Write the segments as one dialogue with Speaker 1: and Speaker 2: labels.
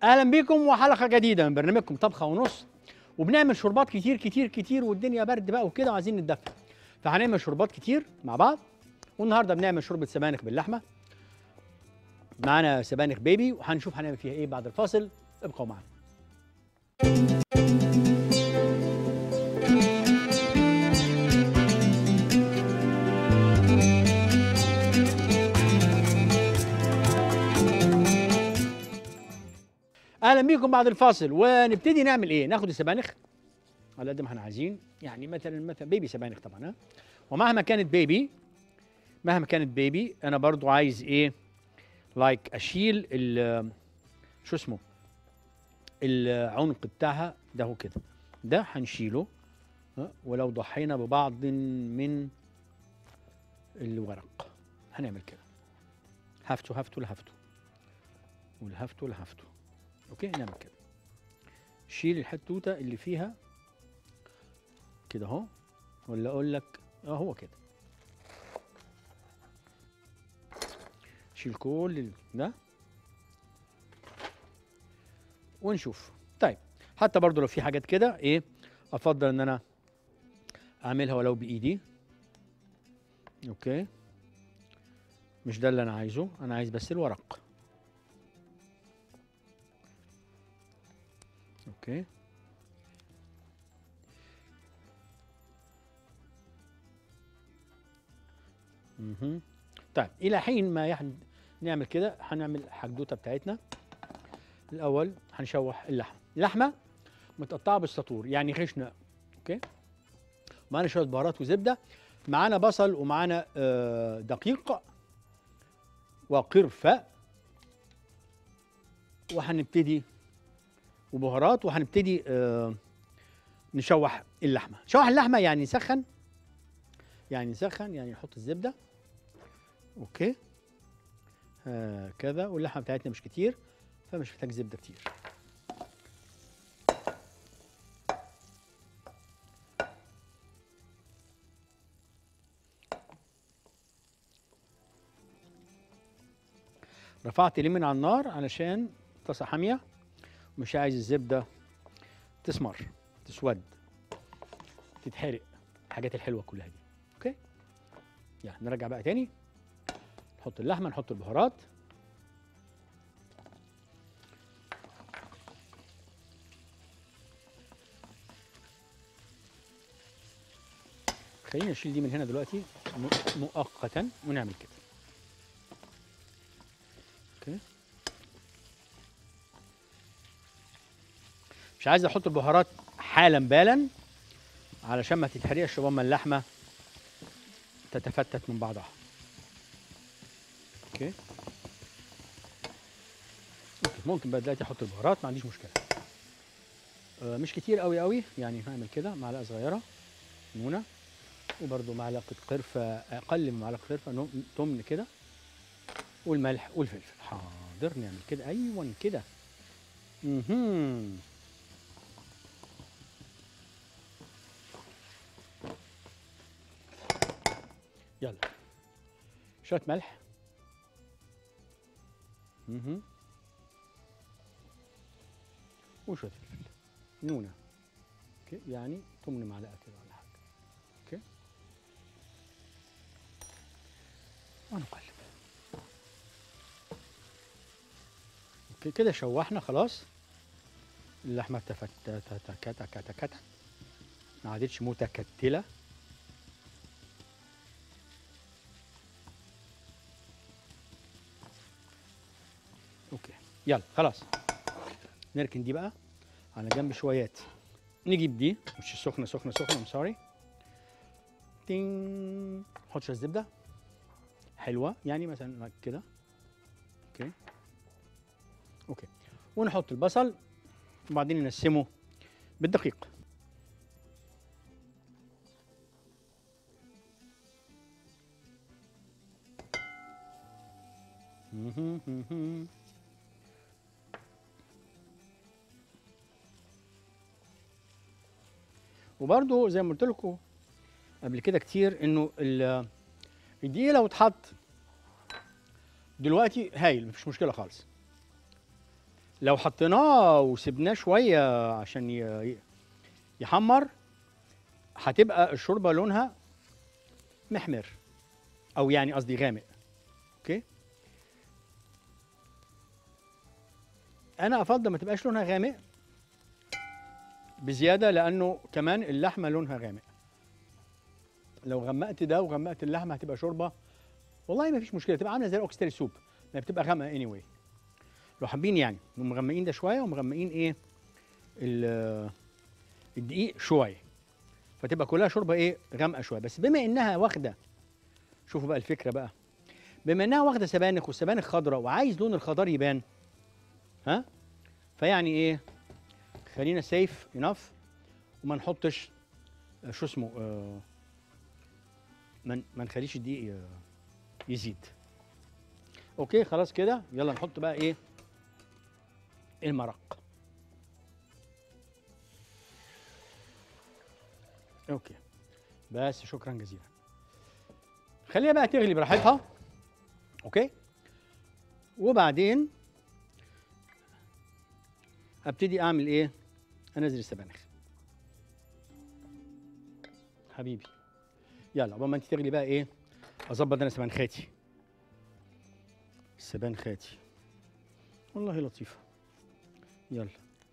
Speaker 1: اهلا بيكم وحلقه جديده من برنامجكم طبخه ونص وبنعمل شربات كتير كتير كتير والدنيا برد بقى وكده وعايزين نتدفى فهنعمل شربات كتير مع بعض والنهارده بنعمل شوربه سبانخ باللحمه معانا سبانخ بيبي وهنشوف هنعمل فيها ايه بعد الفاصل ابقوا معانا اهلا بيكم بعد الفاصل ونبتدي نعمل ايه ناخد السبانخ على قد ما احنا عايزين يعني مثلا مثلا بيبي سبانخ طبعا ها ومهما كانت بيبي مهما كانت بيبي انا برضو عايز ايه لايك اشيل ال شو اسمه العنق بتاعها ده هو كده ده هنشيله ها ولو ضحينا ببعض من الورق هنعمل كده هفتو هفتو لهفتو والهفتو لهفتو اوكي نعمل كده شيل الحتوته اللي فيها كده اهو ولا اقول لك اه هو كده شيل كل ال- ده ونشوف طيب حتى برضو لو في حاجات كده ايه افضل ان انا اعملها ولو بايدي اوكي مش ده اللي انا عايزه انا عايز بس الورق اوكي مهم. طيب الى حين ما يحن نعمل كده هنعمل حدوته بتاعتنا الاول هنشوح اللحمه اللحمه متقطعه بالسطور يعني خشنه اوكي معانا شويه بهارات وزبده معانا بصل ومعانا آه، دقيق وقرفه وهنبتدي وبهارات وهنبتدي آه نشوح اللحمه نشوح اللحمه يعني نسخن يعني نسخن يعني نحط الزبده اوكي هكذا واللحمه بتاعتنا مش كتير فمش محتاج زبده كتير رفعت ليه من على النار علشان طاسه حاميه مش عايز الزبده تسمر تسود تتحرق الحاجات الحلوه كلها دي اوكي يعني نرجع بقى تاني نحط اللحمه نحط البهارات خلينا نشيل دي من هنا دلوقتي م- مؤقتا ونعمل كده اوكي مش عايز احط البهارات حالا بالا علشان ما تتحرقش وما اللحمه تتفتت من بعضها اوكي اوكي ممكن بقى دلوقتي احط البهارات ما عنديش مشكله آه مش كتير قوي قوي يعني هعمل كده معلقه صغيره نونه وبرده معلقه قرفه اقل من معلقه قرفه نم- تمن كده والملح والفلفل حاضر نعمل كده ايوه كده اها يلا شوية ملح اها وشوية فلفل نونة اوكي يعني تمن معلقة كده ولا حاجة اوكي ونقلب اوكي كده شوحنا خلاص اللحمة تفتتت ما عادتش متكتلة اوكي يلا خلاص نركن دي بقى على جنب شويات نجيب دي مش سخنه سخنه سخنه ام سوري تين نحط شويه زبده حلوه يعني مثلا كده اوكي اوكي ونحط البصل وبعدين نقسمه بالدقيق مهم، مهم. وبرضو زي ما قلت لكم قبل كده كتير انه ال- الدقيق لو اتحط دلوقتي هايل مفيش مشكله خالص لو حطيناه وسبناه شويه عشان ي- ي- يحمر هتبقى الشوربه لونها محمر او يعني قصدي غامق اوكي انا افضل ما تبقاش لونها غامق بزياده لانه كمان اللحمه لونها غامق لو غمقت ده وغمقت اللحمه هتبقى شوربه والله ما فيش مشكله تبقى عامله زي الاوكستري سوب ما بتبقى غامقه اني anyway. لو حابين يعني نقوم مغمقين ده شويه ومغمقين ايه ال- الدقيق شويه فتبقى كلها شوربه ايه غامقه شويه بس بما انها واخده شوفوا بقى الفكره بقى بما انها واخده سبانخ والسبانخ خضراء وعايز لون الخضار يبان ها فيعني ايه خلينا سيف انف وما نحطش آه، شو اسمه آه ما ما نخليش الدقيق آه، يزيد اوكي خلاص كده يلا نحط بقى ايه المرق اوكي بس شكرا جزيلا خليها بقى تغلي براحتها اوكي وبعدين ابتدي اعمل ايه انزل السبانخ حبيبي يلا قبل ما انت تغلي بقى ايه اظبط انا سبانخاتي السبانخاتي والله لطيفه يلا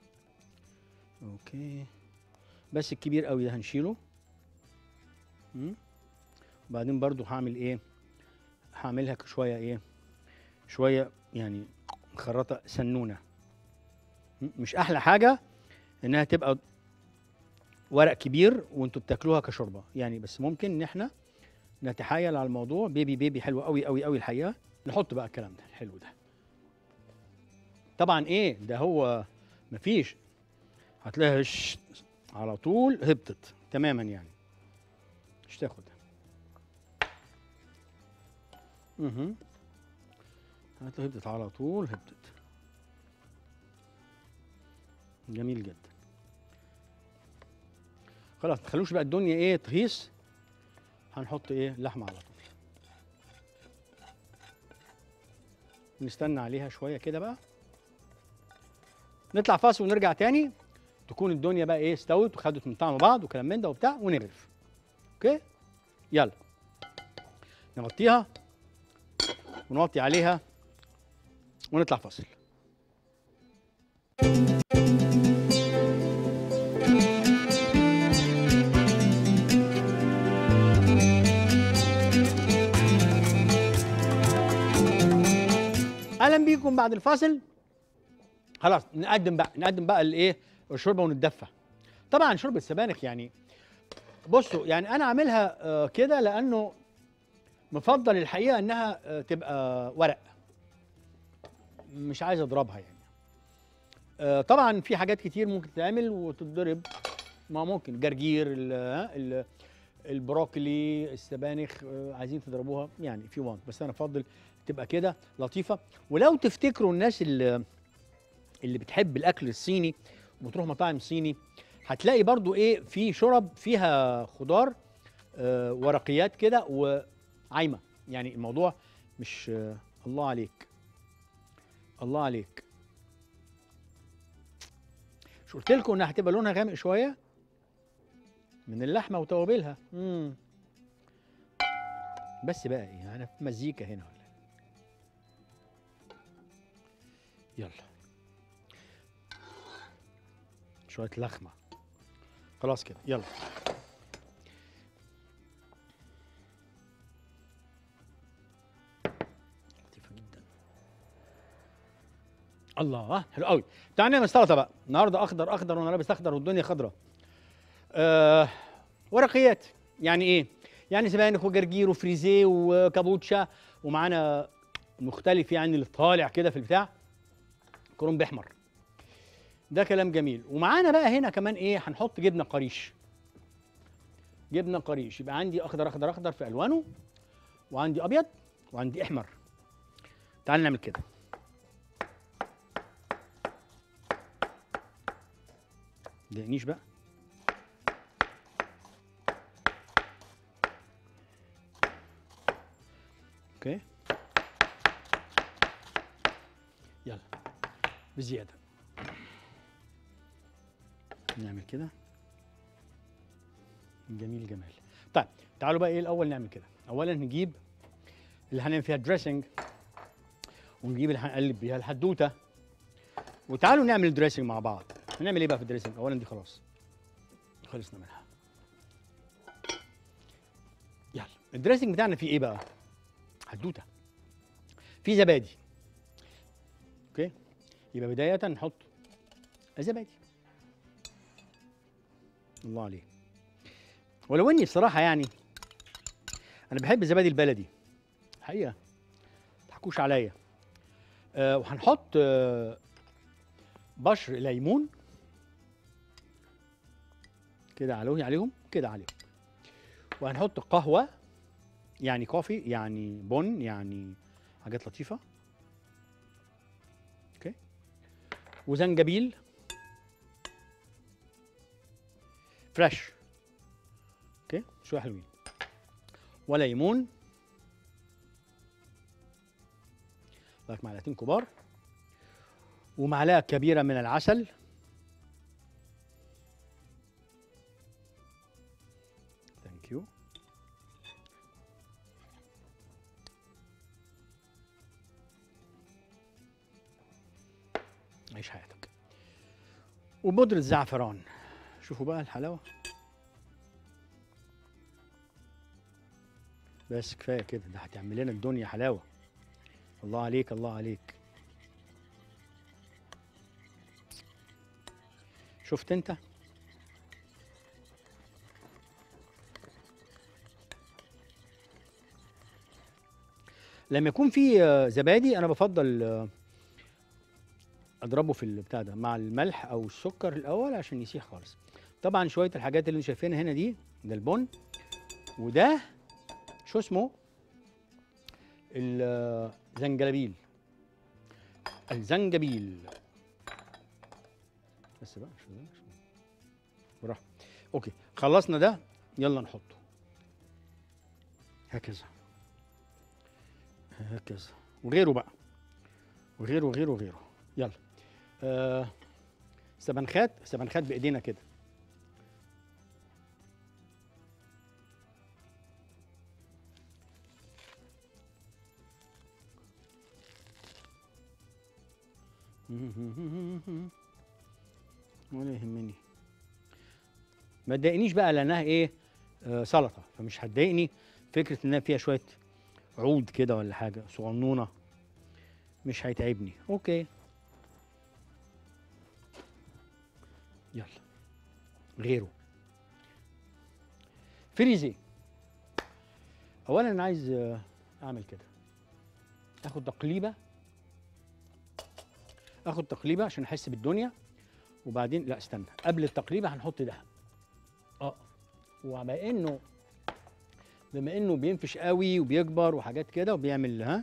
Speaker 1: اوكي بس الكبير قوي ده هنشيله مم. وبعدين برضو هعمل ايه هعملها ك- شويه ايه شويه يعني مخرطه سنونه مم. مش احلى حاجه انها تبقى ورق كبير وانتوا بتاكلوها كشوربه يعني بس ممكن ان احنا نتحايل على الموضوع بيبي بيبي حلو قوي قوي قوي الحقيقه نحط بقى الكلام ده الحلو ده طبعا ايه ده هو مفيش هتلاقيها ش- على طول هبطت تماما يعني مش تاخد اها هتلاقيها هبطت على طول هبطت جميل جدا خلاص تخلوش بقى الدنيا ايه تهيص هنحط ايه لحمه على طول نستنى عليها شويه كده بقى نطلع فاصل ونرجع تاني تكون الدنيا بقى ايه استوت وخدت من طعم بعض وكلام من ده وبتاع ونغرف اوكي يلا نغطيها ونوطي عليها ونطلع فاصل اهلا بيكم بعد الفاصل خلاص نقدم بقى نقدم بقى الايه الشوربه ونتدفى طبعا شوربه السبانخ يعني بصوا يعني انا عاملها آه، كده لانه مفضل الحقيقه انها آه، تبقى ورق مش عايز اضربها يعني آه، طبعا في حاجات كتير ممكن تتعمل وتتضرب ما ممكن جرجير ال- ها، ال- البروكلي السبانخ آه، عايزين تضربوها يعني في وان بس انا افضل تبقى كده لطيفه ولو تفتكروا الناس اللي اللي بتحب الاكل الصيني وبتروح مطاعم صيني هتلاقي برضو ايه في شرب فيها خضار آه ورقيات كده وعايمه يعني الموضوع مش آه الله عليك الله عليك مش قلت لكم انها هتبقى لونها غامق شويه من اللحمه وتوابلها امم بس بقى ايه انا في مزيكا هنا ولا إيه؟ يلا شويه لخمه خلاص كده يلا لطيفه جدا الله حلو قوي تعالى نعمل سلطه بقى النهارده اخضر اخضر وانا لابس اخضر والدنيا خضراء آه ورقيات يعني ايه يعني سبانخ وجرجير وفريزيه وكابوتشا ومعانا مختلف يعني اللي طالع كده في البتاع كرنب احمر ده كلام جميل ومعانا بقى هنا كمان ايه هنحط جبنه قريش جبنه قريش يبقى عندي اخضر اخضر اخضر في الوانه وعندي ابيض وعندي احمر تعال نعمل كده دقنيش بقى اوكي يلا بزياده نعمل كده جميل جمال طيب تعالوا بقى ايه الاول نعمل كده اولا نجيب اللي هنعمل فيها دريسنج ونجيب اللي هنقلب بيها الحدوته وتعالوا نعمل الدريسنج مع بعض هنعمل ايه بقى في الدريسنج اولا دي خلاص خلصنا منها يلا الدريسنج بتاعنا فيه ايه بقى حدوته في زبادي اوكي يبقى بدايه نحط الزبادي الله عليك ولو اني بصراحه يعني انا بحب الزبادي البلدي حقيقه ما تحكوش عليا أه وهنحط أه بشر ليمون كده علوه عليهم كده عليهم وهنحط قهوه يعني كوفي يعني بن يعني حاجات لطيفه اوكي وزنجبيل فريش اوكي شويه حلوين وليمون لك معلقتين كبار ومعلقه كبيره من العسل ثانك يو عيش حياتك وبودرة زعفران شوفوا بقى الحلاوة بس كفاية كده ده هتعمل لنا الدنيا حلاوة الله عليك الله عليك شفت انت لما يكون في آه، زبادي انا بفضل آه، اضربه في البتاع ده مع الملح او السكر الاول عشان يسيح خالص طبعا شويه الحاجات اللي انتم شايفينها هنا دي ده البن وده شو اسمه الزنجلبيل الزنجبيل بس بقى شو ده براحة اوكي خلصنا ده يلا نحطه هكذا هكذا وغيره بقى وغيره وغيره وغيره يلا آه سبنخات سبنخات بايدينا كده ولا يهمني ما تضايقنيش بقى لانها ايه آه سلطه فمش هتضايقني فكره انها فيها شويه عود كده ولا حاجه صغنونه مش هيتعبني اوكي يلا غيره فريزي اولا انا عايز آه، اعمل كده اخد تقليبه اخد تقليبه عشان احس بالدنيا وبعدين لا استنى قبل التقليبه هنحط ده اه وبما انه بما انه بينفش قوي وبيكبر وحاجات كده وبيعمل ها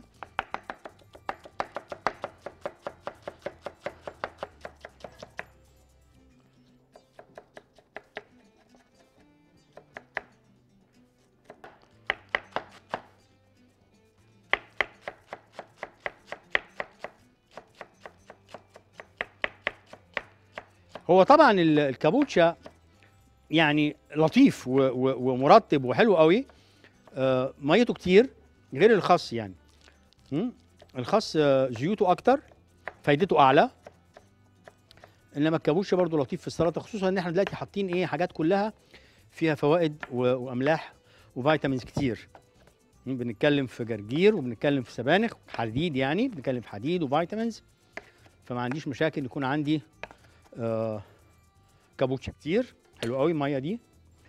Speaker 1: هو طبعا ال- الكابوتشا يعني لطيف و- و- ومرطب وحلو قوي آه، ميته كتير غير الخس يعني مم؟ الخس آه، زيوته اكتر فايدته اعلى انما الكابوتشا برضو لطيف في السلطه خصوصا ان احنا دلوقتي حاطين ايه حاجات كلها فيها فوائد و- واملاح وفيتامينز كتير مم؟ بنتكلم في جرجير وبنتكلم في سبانخ حديد يعني بنتكلم في حديد وفيتامينز فما عنديش مشاكل يكون عندي آه كابوتشا كتير حلو قوي الميه دي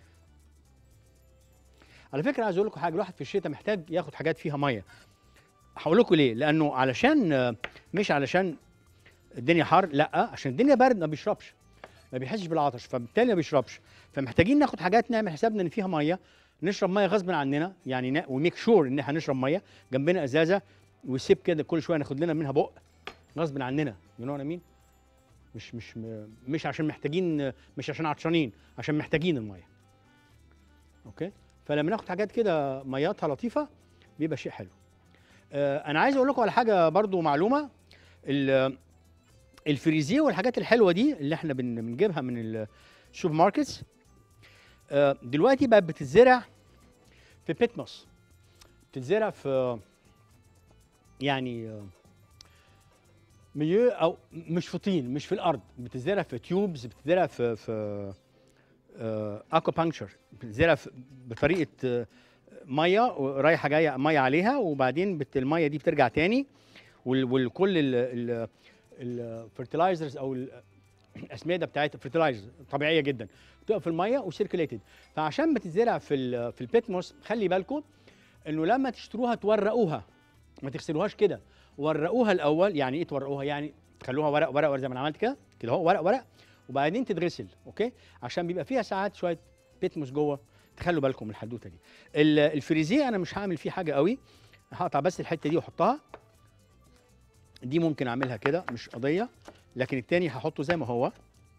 Speaker 1: على فكره عايز اقول لكم حاجه الواحد في الشتاء محتاج ياخد حاجات فيها ميه هقول لكم ليه لانه علشان آه، مش علشان الدنيا حر لا عشان الدنيا برد ما بيشربش ما بيحسش بالعطش فبالتالي ما بيشربش فمحتاجين ناخد حاجات نعمل حسابنا ان فيها ميه نشرب ميه غصب عننا يعني وميك شور ان احنا نشرب ميه جنبنا ازازه وسيب كده كل شويه ناخد لنا منها بق غصب عننا يو نو مين مش مش م- مش عشان محتاجين مش عشان عطشانين عشان محتاجين الميه اوكي فلما ناخد حاجات كده مياتها لطيفه بيبقى شيء حلو آه انا عايز اقول لكم على حاجه برضو معلومه ال- الفريزيه والحاجات الحلوه دي اللي احنا بن- بنجيبها من ال سوبر ماركتس آه، دلوقتي بقت بتتزرع في بيتموس بتتزرع في يعني آه، مليو او مش في طين مش في الارض بتتزرع في تيوبز بتتزرع في في اكوا بانكشر بتتزرع في- بطريقه آه، ميه رايحه جايه ميه عليها وبعدين بت الميه دي بترجع تاني وال- والكل الفرتلايزرز او ال- الاسمده بتاعتها فرتلايزرز طبيعيه جدا بتبقى في الميه وسيركليتد فعشان بتتزرع في ال في البيتموس خلي بالكم انه لما تشتروها تورقوها ما تغسلوهاش كده ورقوها الاول يعني ايه تورقوها يعني تخلوها ورق ورق ورق زي ما انا عملت كده كده اهو ورق ورق وبعدين تتغسل اوكي عشان بيبقى فيها ساعات شويه بيتموس جوه تخلوا بالكم من الحدوته دي ال- الفريزيه انا مش هعمل فيه حاجه قوي هقطع بس الحته دي واحطها دي ممكن اعملها كده مش قضيه لكن التاني هحطه زي ما هو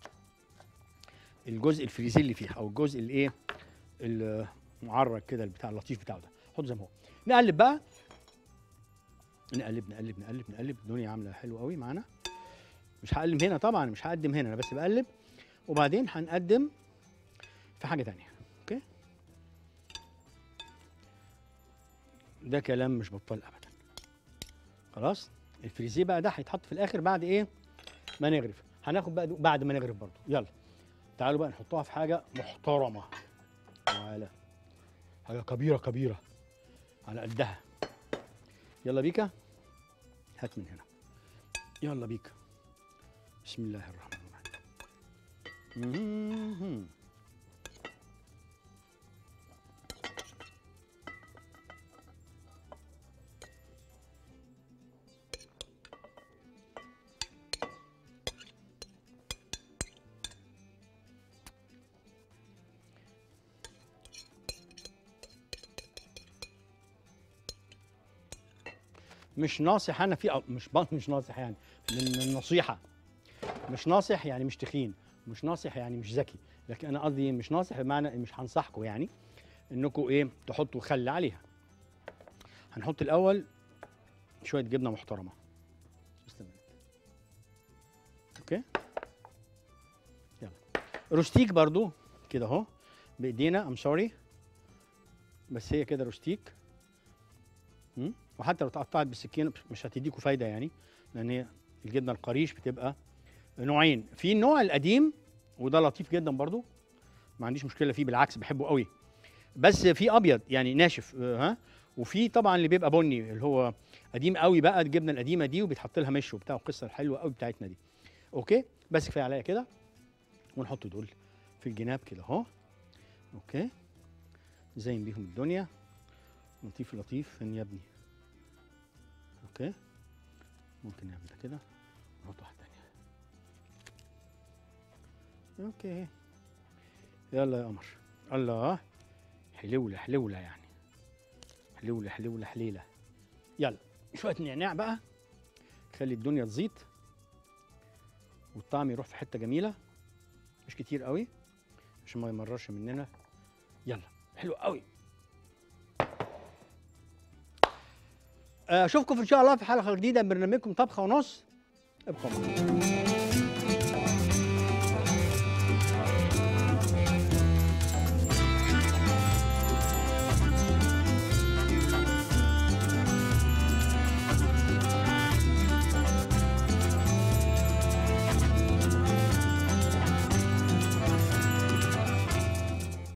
Speaker 1: الجزء الفريزيه اللي فيها او الجزء الايه المعرج كده بتاع اللطيف بتاعه ده حطه زي ما هو نقلب بقى نقلب نقلب نقلب نقلب الدنيا عامله حلوه قوي معانا مش هقلب هنا طبعا مش هقدم هنا انا بس بقلب وبعدين هنقدم في حاجه تانية اوكي ده كلام مش بطال ابدا خلاص الفريزيه بقى ده هيتحط في الاخر بعد ايه ما نغرف هناخد بقى دو- بعد ما نغرف برضو يلا تعالوا بقى نحطها في حاجه محترمه تعالى حاجه كبيره كبيره على قدها يلا بيكا هات من هنا يلا بيكا بسم الله الرحمن الرحيم مهم. مش ناصح انا في مش ب- مش ناصح يعني من النصيحه مش ناصح يعني مش تخين مش ناصح يعني مش ذكي لكن انا قصدي مش ناصح بمعنى مش هنصحكم يعني انكم ايه تحطوا خل عليها هنحط الاول شويه جبنه محترمه Just a minute. اوكي يلا روستيك برضو كده اهو بايدينا ام سوري بس هي كده روستيك مم؟ وحتى لو اتقطعت بالسكينه مش هتديكوا فايده يعني لان هي الجبنه القريش بتبقى نوعين في النوع القديم وده لطيف جدا برضو ما عنديش مشكله فيه بالعكس بحبه قوي بس في ابيض يعني ناشف آه، ها وفي طبعا اللي بيبقى بني اللي هو قديم قوي بقى الجبنه القديمه دي وبيتحط لها مش وبتاع القصه الحلوه قوي بتاعتنا دي اوكي بس كفايه عليا كده ونحط دول في الجناب كده اهو اوكي زين بيهم الدنيا لطيف لطيف فين يا ابني اوكي ممكن نعمل ده كده نحط واحده تانية اوكي يلا يا قمر الله حلولة حلولة يعني حلولة حلولة حليلة يلا شوية نعناع بقى خلي الدنيا تزيط والطعم يروح في حتة جميلة مش كتير قوي عشان ما يمررش مننا يلا حلو قوي اشوفكم ان شاء الله في حلقه جديده من برنامجكم طبخه ونص ابقوا معنا